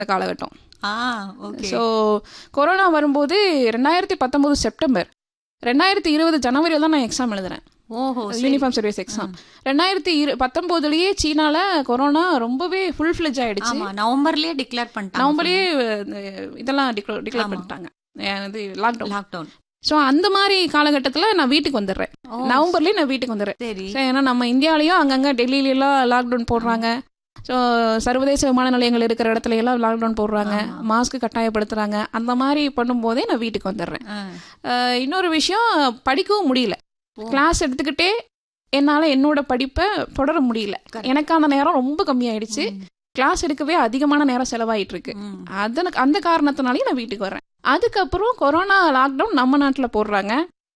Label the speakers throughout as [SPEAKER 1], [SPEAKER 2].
[SPEAKER 1] காலகட்டம்
[SPEAKER 2] ஆ okay
[SPEAKER 1] so corona வரும்போது ரெண்டாயிரத்தி பத்தொம்போது செப்டம்பர் ரெண்டாயிரத்தி இருபது ஜனவரியில் தான் நான் எக்ஸாம் எழுதுறேன்
[SPEAKER 2] ஓஹோ சரி.
[SPEAKER 1] யூனிஃபார்ம் சர்வீஸ் எக்ஸாம் ரெண்டாயிரத்தி இரு பத்தொம்போதுலேயே சீனால கொரோனா ரொம்பவே ஃபுல் ஃப்ளெஜ் ஆயிடுச்சு
[SPEAKER 2] ஆமா நவம்பர்லயே டிக்ளேர் பண்ணிட்டாங்க
[SPEAKER 1] நவம்பர்லேயே அஹ், இதெல்லாம் டிக்ளேர் டிக்ளேர் பண்ணிட்டாங்க அஹ், இது லாக்டவுன்
[SPEAKER 2] லாக்டவுன்
[SPEAKER 1] ஸோ அந்த மாதிரி காலகட்டத்தில் நான் வீட்டுக்கு வந்துடுறேன்
[SPEAKER 2] ஓ
[SPEAKER 1] நவம்பர்லேயே நான் வீட்டுக்கு வந்துடுறேன்
[SPEAKER 2] சரி
[SPEAKER 1] சரி, ஏன்னா நம்ம இந்தியாலயும் அங்கங்கே டெல்லியிலலாம் லாக்டவுன் போடுறாங்க ஸோ சர்வதேச விமான நிலையங்கள் இருக்கிற இடத்துல எல்லாம் லாக்டவுன் போடுறாங்க மாஸ்க் கட்டாயப்படுத்துறாங்க அந்த மாதிரி பண்ணும்போதே நான் வீட்டுக்கு வந்துடுறேன்
[SPEAKER 2] ஆ.
[SPEAKER 1] அஹ், இன்னொரு விஷயம் படிக்கவும் முடியல கிளாஸ் எடுத்துக்கிட்டே என்னால் என்னோட படிப்பை தொடர முடியல எனக்கான நேரம் ரொம்ப கம்மியாயிடுச்சு கிளாஸ் எடுக்கவே அதிகமான நேரம் செலவாயிட்டு இருக்கு
[SPEAKER 2] ம்.
[SPEAKER 1] அதனுக்கு அந்த காரணத்தினாலேயே நான் வீட்டுக்கு வரேன் அதுக்கப்புறம் கொரோனா லாக்டவுன் நம்ம நாட்டில் போடுறாங்க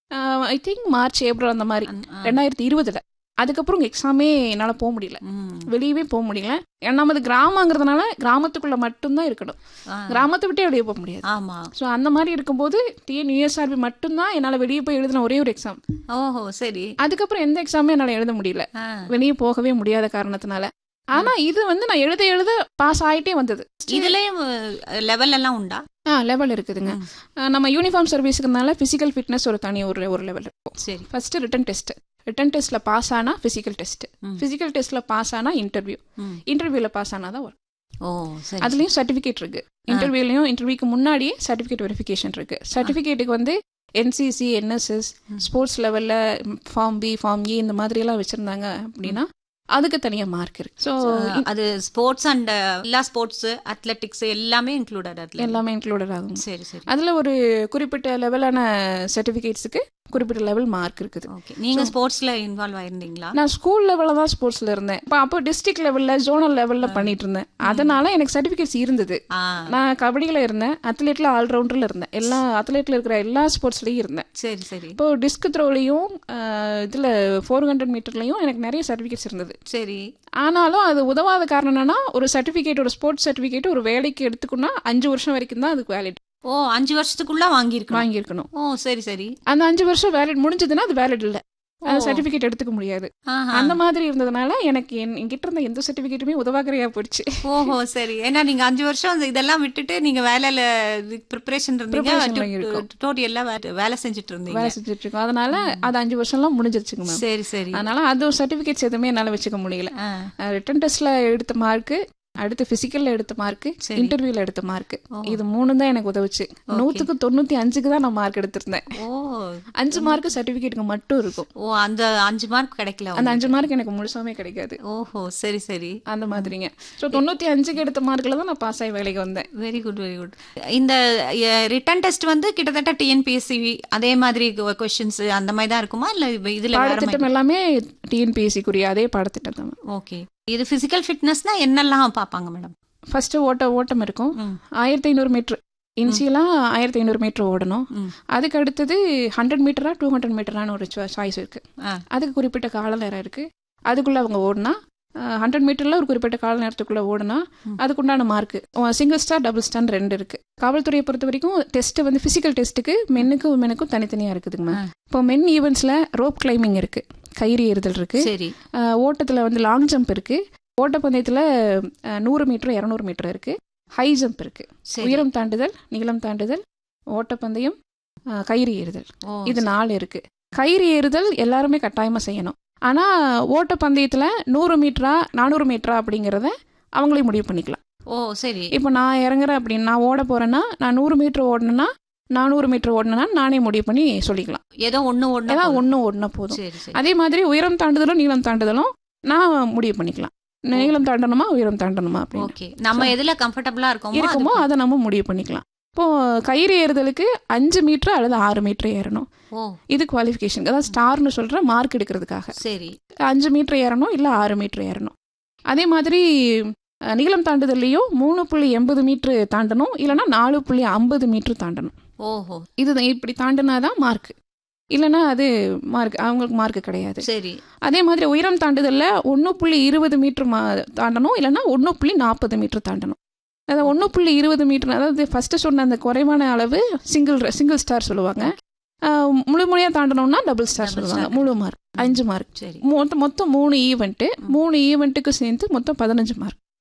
[SPEAKER 1] ஐ திங்க் மார்ச் ஏப்ரல் அந்த மாதிரி
[SPEAKER 2] ஆ.
[SPEAKER 1] ரெண்டாயிரத்தி இருபதுல அதுக்கப்புறம் எக்ஸாமே என்னால் போக முடியல
[SPEAKER 2] ம்.
[SPEAKER 1] வெளியவே போக முடியல ஏன்னா நமது கிராமங்கிறதுனால கிராமத்துக்குள்ள மட்டும்தான் இருக்கணும்
[SPEAKER 2] ஆ.
[SPEAKER 1] கிராமத்தை விட்டே வெளியே போக முடியாது
[SPEAKER 2] ஆமா
[SPEAKER 1] ஸோ அந்த மாதிரி இருக்கும்போது டிஎன் யூஎஸ்ஆர்பி மட்டும்தான் என்னால் வெளியே போய் எழுதின ஒரே ஒரு எக்ஸாம்
[SPEAKER 2] ஓஹோ சரி
[SPEAKER 1] அதுக்கப்புறம் எந்த எக்ஸாமே என்னால் எழுத முடியல
[SPEAKER 2] ஆ.
[SPEAKER 1] வெளியே போகவே முடியாத காரணத்தினால ஆனா இது வந்து நான் எழுத எழுத பாஸ் ஆயிட்டே வந்தது
[SPEAKER 2] இதுலயும் லெவல் எல்லாம் உண்டா
[SPEAKER 1] ஆ லெவல் இருக்குதுங்க அஹ் நம்ம யூனிஃபார்ம் சர்வீஸுக்குனால ஃபிசிக்கல் ஃபிட்னஸ் ஒரு தனி ஒரு ஒரு லெவல் இருக்கும்
[SPEAKER 2] சரி
[SPEAKER 1] ஃபர்ஸ்ட் ரிட்டன் டெஸ்ட் ரிட்டன் டெஸ்ட்ல பாஸ் ஆனா ஃபிசிக்கல் டெஸ்ட்
[SPEAKER 2] ம்.
[SPEAKER 1] ஃபிசிக்கல் டெஸ்ட்ல பாஸ் ஆனா இன்டர்வியூ
[SPEAKER 2] ம்.
[SPEAKER 1] இன்டர்வியூல பாஸ் ஆனா தான் வரும்
[SPEAKER 2] ஓ சரி
[SPEAKER 1] அதுலயும் சர்டிபிகேட் இருக்கு இன்டர்வியூலயும் இன்டர்வியூக்கு முன்னாடியே சர்டிபிகேட் வெரிஃபிகேஷன் இருக்கு சர்டிபிகேட்டுக்கு வந்து என்சிசி என்எஸ்எஸ் ஸ்போர்ட்ஸ் லெவல்ல ஃபார்ம் பி ஃபார்ம் ஏ இந்த மாதிரி எல்லாம் வச்சிருந்தாங்க அப்படின்னா அதுக்கு தனியா மார்க் இருக்கு ஸோ
[SPEAKER 2] அது ஸ்போர்ட்ஸ் அண்ட் எல்லா ஸ்போர்ட்ஸ் அத்லெட்டிக்ஸ் எல்லாமே இன்க்ளூடட் அதுல
[SPEAKER 1] எல்லாமே இன்க்ளூடட் ஆகும்
[SPEAKER 2] சரி சரி
[SPEAKER 1] அதுல ஒரு குறிப்பிட்ட லெவலான சர்டிபிகேட்ஸுக்கு குறிப்பிட்ட லெவல் மார்க் இருக்குது
[SPEAKER 2] ஓகே நீங்க ஸ்போர்ட்ஸ்ல இன்வால்வ் ஆயிருந்தீங்களா
[SPEAKER 1] நான் ஸ்கூல் லெவலில் தான் ஸ்போர்ட்ஸ்ல இருந்தேன் இப்போ அப்போ டிஸ்ட்ரிக்ட் லெவலில் ஜோனல் லெவலில் பண்ணிட்டு இருந்தேன் அதனால எனக்கு சர்டிஃபிகேட்ஸ் இருந்தது
[SPEAKER 2] ஆ
[SPEAKER 1] நான் கபடியில் இருந்தேன் அத்லெட்டில் ஆல்ரவுண்டரில் இருந்தேன் எல்லா அத்லெட்டில் இருக்கிற எல்லா ஸ்போர்ட்ஸ்லையும் இருந்தேன்
[SPEAKER 2] சரி சரி
[SPEAKER 1] இப்போ டிஸ்க் த்ரோலையும் இதில் ஃபோர் ஹண்ட்ரட் மீட்டர்லையும் எனக்கு நிறைய சர்டிஃபிகேட்ஸ் இருந்தது
[SPEAKER 2] சரி
[SPEAKER 1] ஆனாலும் அது உதவாத காரணம் என்னன்னா ஒரு சர்டிஃபிகேட் ஒரு ஸ்போர்ட்ஸ் சர்டிஃபிகேட் ஒரு வேலைக்கு எடுத்துக்கணும்னா அஞ்சு வருஷம் வரைக்கும் தான் அதுக்கு வேலிட்
[SPEAKER 2] ஓ அஞ்சு வருஷத்துக்குள்ள வாங்கியிருக்கோம்
[SPEAKER 1] வாங்கியிருக்கணும்
[SPEAKER 2] ஓ சரி சரி
[SPEAKER 1] அந்த அஞ்சு வருஷம் வேலிட் முடிஞ்சதுன்னா அது வேலிட் இல்லை அந்த சர்டிஃபிகேட் எடுத்துக்க முடியாது
[SPEAKER 2] ஆஹா.
[SPEAKER 1] அந்த மாதிரி இருந்ததுனால எனக்கு என் என்கிட்ட இருந்த எந்த சர்டிஃபிகேட்டுமே உதவாக்கரையா போயிடுச்சு
[SPEAKER 2] ஓஹோ சரி ஏன்னா நீங்க அஞ்சு வருஷம் அந்த இதெல்லாம் விட்டுட்டு நீங்க வேலையில ப்ரிப்பரேஷன்
[SPEAKER 1] Preparationல
[SPEAKER 2] இருந்தீங்க
[SPEAKER 1] இருக்கோம்.
[SPEAKER 2] டோட்டல் வேலை செஞ்சுட்டு இருந்தீங்க
[SPEAKER 1] வேலை செஞ்சுட்டு இருக்கோம் அதனால அது அஞ்சு வருஷம்லாம் முடிஞ்சிருச்சுங்க மேம்
[SPEAKER 2] சரி சரி
[SPEAKER 1] அதனால அது சர்டிஃபிகேட்ஸ் எதுவுமே என்னால வச்சுக்க முடியல
[SPEAKER 2] ஆ,
[SPEAKER 1] ரிட்டன் டெஸ்ட்ல எடுத்த மார்க்கு அடுத்து பிசிக்கல்ல எடுத்த மார்க்கு
[SPEAKER 2] சரி.
[SPEAKER 1] இன்டர்வியூல எடுத்த மார்க்கு இது மூணு தான் எனக்கு உதவுச்சு நூத்துக்கு தொண்ணூத்தி அஞ்சுக்கு தான் நான் மார்க் எடுத்திருந்தேன்
[SPEAKER 2] ஓ
[SPEAKER 1] அஞ்சு மார்க் சர்டிபிகேட்டுக்கு மட்டும் இருக்கும்
[SPEAKER 2] ஓ அந்த அஞ்சு மார்க் கிடைக்கல
[SPEAKER 1] அந்த அஞ்சு மார்க் எனக்கு முழுசாவே கிடைக்காது
[SPEAKER 2] ஓஹோ சரி சரி
[SPEAKER 1] அந்த மாதிரிங்க ஸோ தொண்ணூத்தி அஞ்சுக்கு எடுத்த மார்க்ல தான் நான் பாஸ் ஆகி வேலைக்கு வந்தேன்
[SPEAKER 2] வெரி குட் வெரி குட் இந்த ரிட்டன் டெஸ்ட் வந்து கிட்டத்தட்ட டிஎன்பிஎஸ்சி அதே மாதிரி கொஸ்டின்ஸ் அந்த மாதிரி தான் இருக்குமா இல்ல இதுல வேற
[SPEAKER 1] பாடத்திட்டம் எல்லாமே டிஎன்பிஎஸ்சிக்குரிய அதே பாடத்திட்டம் தான்
[SPEAKER 2] ஓகே இது பிசிக்கல் ஃபிட்னஸ்னா என்னெல்லாம் பார்ப்பாங்க மேடம்
[SPEAKER 1] ஃபர்ஸ்ட் ஓட்ட ஓட்டம் இருக்கும்
[SPEAKER 2] ம்.
[SPEAKER 1] ஆயிரத்தி ஐநூறு மீட்ரு இன்சியலாக ஆயிரத்தி ஐநூறு மீட்டர் ஓடணும்
[SPEAKER 2] ம்.
[SPEAKER 1] அதுக்கு அடுத்தது ஹண்ட்ரட் மீட்டரா டூ ஹண்ட்ரட் மீட்டரான ஒரு சாய்ஸ் இருக்கு
[SPEAKER 2] ஆ.
[SPEAKER 1] அதுக்கு குறிப்பிட்ட கால நேரம் இருக்கு அதுக்குள்ள அவங்க ஓடினா ஹண்ட்ரட் மீட்டர்ல ஒரு குறிப்பிட்ட கால நேரத்துக்குள்ள ஓடினா அதுக்குண்டான mark single star double star ரெண்டு இருக்கு காவல்துறையை பொறுத்த வரைக்கும் டெஸ்ட் வந்து பிசிக்கல் டெஸ்ட்டுக்கு மென்னுக்கும் உமனுக்கும் தனித்தனியா இருக்குதுங்க
[SPEAKER 2] ஆ.
[SPEAKER 1] இப்போ மென் ஈவெண்ட்ஸ்ல ரோப் கிளைம்பிங் இருக்கு கயிறு ஏறுதல் இருக்கு
[SPEAKER 2] சரி
[SPEAKER 1] அஹ் ஓட்டத்துல வந்து லாங் ஜம்ப் இருக்கு ஓட்டப்பந்தயத்துல அஹ், நூறு மீட்டர் இரநூறு மீட்டர் இருக்கு ஹை ஜம்ப் இருக்கு
[SPEAKER 2] சரி
[SPEAKER 1] உயரம் தாண்டுதல் நீளம் தாண்டுதல் ஓட்டப்பந்தயம் அஹ், கயிறு ஏறுதல்
[SPEAKER 2] ஓ,
[SPEAKER 1] இது நாலு இருக்கு கயிறு ஏறுதல் எல்லாருமே கட்டாயமா செய்யணும் ஆனா ஓட்டப்பந்தயத்துல நூறு மீட்டரா நானூறு மீட்டரா அப்படிங்கறத அவங்களே முடிவு பண்ணிக்கலாம்
[SPEAKER 2] ஓ சரி
[SPEAKER 1] இப்போ நான் இறங்குறேன் அப்படின்னு நான் ஓட போறேன்னா நான் நூறு மீட்டர் ஓடணும்னா நானூறு மீட்டர் ஓடணும்னா நானே முடிவு பண்ணி சொல்லிக்கலாம்
[SPEAKER 2] ஏதோ ஒண்ணு ஒண்ணு
[SPEAKER 1] ஏதாவது ஒன்று ஓடினா போதும்
[SPEAKER 2] சரி சரி
[SPEAKER 1] அதே மாதிரி உயரம் தாண்டுதலும் நீளம் தாண்டுதலும் நான் முடிவு பண்ணிக்கலாம் நீளம் தாண்டணுமா உயரம் தாண்டணுமா அப்படின்னு
[SPEAKER 2] ஓகே நம்ம எதுல கம்ஃபர்டபுளா இருக்கோமோ
[SPEAKER 1] இருக்குமோ
[SPEAKER 2] அது-
[SPEAKER 1] அதை நம்ம முடிவு பண்ணிக்கலாம் இப்போ கயிறு ஏறுதலுக்கு அஞ்சு மீட்டர் அல்லது ஆறு மீட்டர் ஏறணும்
[SPEAKER 2] ஓ
[SPEAKER 1] இது குவாலிஃபிகேஷன் அதாவது ஸ்டார்னு சொல்ற மார்க் எடுக்கிறதுக்காக
[SPEAKER 2] சரி
[SPEAKER 1] அஞ்சு மீட்டர் ஏறணும் இல்லை ஆறு மீட்டர் ஏறணும் அதே மாதிரி அஹ், நீளம் தாண்டுதல்லையும் மூணு புள்ளி எண்பது மீட்டர் தாண்டணும் இல்லைன்னா நாலு புள்ளி ஐம்பது மீட்டர் தாண்டணும்
[SPEAKER 2] ஓஹோ
[SPEAKER 1] இது இப்படி தாண்டினாதான் மார்க் இல்லைன்னா அது மார்க் அவங்களுக்கு மார்க் கிடையாது
[SPEAKER 2] சரி
[SPEAKER 1] அதே மாதிரி உயரம் தாண்டுதல்ல ஒன்று புள்ளி இருபது மீட்டர் மா தாண்டணும் இல்லைன்னா ஒன்று புள்ளி நாற்பது மீட்டர் தாண்டணும் அதாவது ஒன்று புள்ளி இருபது மீட்டர் அதாவது ஃபர்ஸ்ட் சொன்ன அந்த குறைவான அளவு சிங்கிள் சிங்கிள் ஸ்டார் சொல்லுவாங்க ஆஹ் முழு முறையாக தாண்டணும்னா டபுள் ஸ்டார்
[SPEAKER 2] Double
[SPEAKER 1] சொல்லுவாங்க
[SPEAKER 2] star.
[SPEAKER 1] முழு மார்க் அஞ்சு மார்க்
[SPEAKER 2] சரி
[SPEAKER 1] மொத்தம் மொத்தம் மூணு ஈவெண்ட்டு மூணு ஈவெண்ட்டுக்கு சேர்ந்து மொத்தம் பதினஞ்சு மார்க்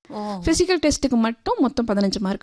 [SPEAKER 2] ஓ
[SPEAKER 1] ஃபிசிக்கல் டெஸ்ட்டுக்கு மட்டும் மொத்தம் பதினஞ்சு மார்க்